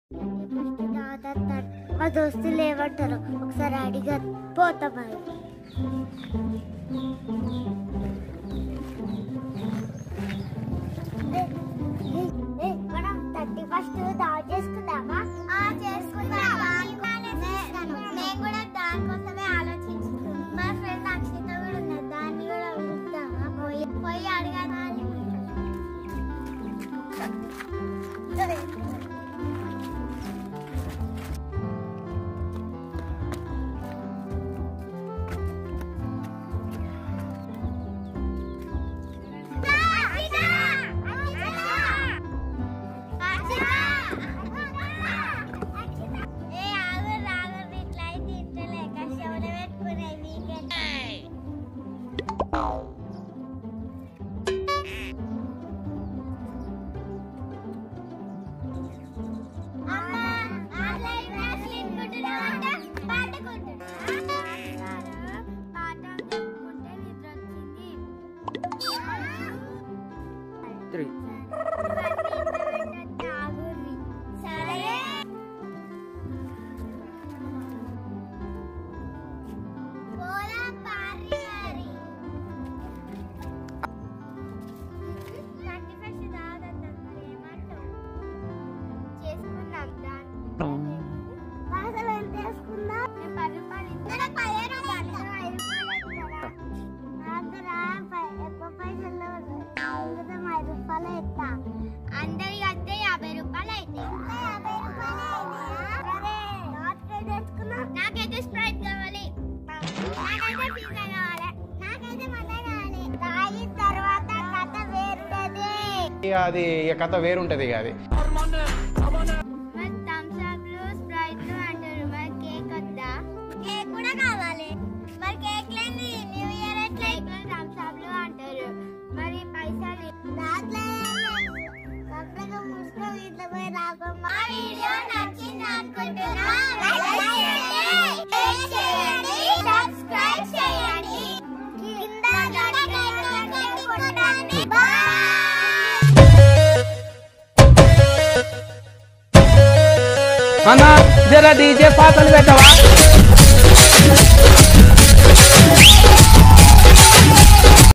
మా దోస్తులు ఏమంటారు ఒకసారి అడిగా పోతాం మరి ఏ, మనం థర్టీ ఫస్ట్ దావ చేసుకుందామా చేసుకుందామా నేను కూడా దానికోసమే ఆలోచించుతున్నాను మా ఫ్రెండ్ అక్షిత కూడా ఉన్నది దాన్ని కూడా అడుగుతామా పోయి పోయి అడగాలి ఏ ఆగు రాగు ఇట్లా అయితే ఇంటలేక శవన పెట్టుకునే వీకెండ్ త్రీ సరే పోలా పారి మరి థర్టీ ఫస్ట్ దాదంతా మరి ఏమంటావు చేసుకున్నాం దాన్ని పైసలు ఎంత వేసుకున్నా నేను పది రూపాయలు ఇస్తాను పదే రూపాయలు ఐదు రూపాయలు ఇస్తారా నా దగ్గర పై- ఎక్కువ పైసలు లేవు. అందుకే ఐదు రూపాయలు ఇస్తా అందరి అద్దె యాభై రూపాయలు అయితే యాభై రూపాయలు సరే నాకే తెచ్చుకున్నా నాకైతే స్ప్రైట్ కావాలి నాకైతే పిజ్జా కావాలి నాకైతే మటన్ కావాలి తాగిన తర్వాత కథ వేరుంటది ఇక అది ఇక కథ వేరుంటది ఇక అది మరి థమ్స్ అప్లు స్ప్రైట్లు అంటారు మరి కేక్ వద్దా కేక్ కూడా కావాలి మరి కేక్ లేని న్యూ ఇయర్ ఎట్లా థమ్స్ అప్లు అంటారు మరి పైసలు దాంట్లో సపరేట్గా ముసుగు ఇట్లా పోయి రాకమ్మా వీడియో నచ్చింది అనుకుంటున్నా సబ్స్క్రైబ్ చేయండి కింద బాయ్ అన్న జర డీజే పాటలు పెట్టవా